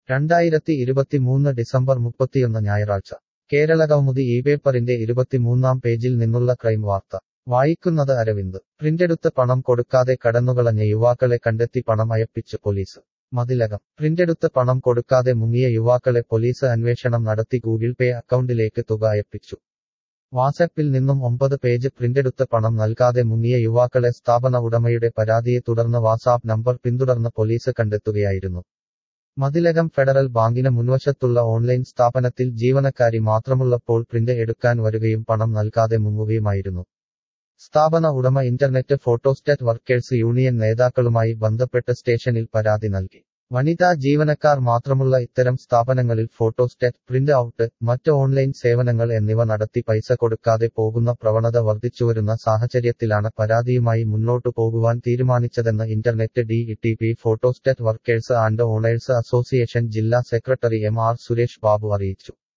രണ്ടായിരത്തി ഇരുപത്തിമൂന്ന് ഡിസംബർ മുപ്പത്തിയൊന്ന് ഞായറാഴ്ച കേരളകൗമുദി ഈ പേപ്പറിന്റെ ഇരുപത്തിമൂന്നാം പേജിൽ നിന്നുള്ള ക്രൈം വാർത്ത വായിക്കുന്നത് അരവിന്ദ് പ്രിന്റെടുത്ത് പണം കൊടുക്കാതെ കടന്നുകളഞ്ഞ യുവാക്കളെ കണ്ടെത്തി പണം അയപ്പിച്ച് പോലീസ് മതിലകം പ്രിന്റെടുത്ത് പണം കൊടുക്കാതെ മുങ്ങിയ യുവാക്കളെ പോലീസ് അന്വേഷണം നടത്തി ഗൂഗിൾ പേ അക്കൗണ്ടിലേക്ക് തുക അയപ്പിച്ചു വാട്സാപ്പിൽ നിന്നും ഒമ്പത് പേജ് പ്രിന്റെടുത്ത് പണം നൽകാതെ മുങ്ങിയ യുവാക്കളെ സ്ഥാപന ഉടമയുടെ പരാതിയെ തുടർന്ന് വാട്സാപ്പ് നമ്പർ പിന്തുടർന്ന് പോലീസ് കണ്ടെത്തുകയായിരുന്നു മതിലകം ഫെഡറൽ ബാങ്കിന് മുൻവശത്തുള്ള ഓൺലൈൻ സ്ഥാപനത്തിൽ ജീവനക്കാരി മാത്രമുള്ളപ്പോൾ പ്രിന്റ് എടുക്കാൻ വരികയും പണം നൽകാതെ മുങ്ങുകയുമായിരുന്നു സ്ഥാപന ഉടമ ഇന്റർനെറ്റ് ഫോട്ടോസ്റ്റാറ്റ് വർക്കേഴ്സ് യൂണിയൻ നേതാക്കളുമായി ബന്ധപ്പെട്ട് സ്റ്റേഷനിൽ പരാതി നൽകി വനിതാ ജീവനക്കാർ മാത്രമുള്ള ഇത്തരം സ്ഥാപനങ്ങളിൽ ഫോട്ടോസ്റ്റാറ്റ് പ്രിന്റ് ഔട്ട് മറ്റ് ഓൺലൈൻ സേവനങ്ങൾ എന്നിവ നടത്തി പൈസ കൊടുക്കാതെ പോകുന്ന പ്രവണത വർദ്ധിച്ചുവരുന്ന സാഹചര്യത്തിലാണ് പരാതിയുമായി മുന്നോട്ടു പോകുവാൻ തീരുമാനിച്ചതെന്ന് internet D T P photostat workers and owners association ജില്ലാ secretary M R Suresh Babu അറിയിച്ചു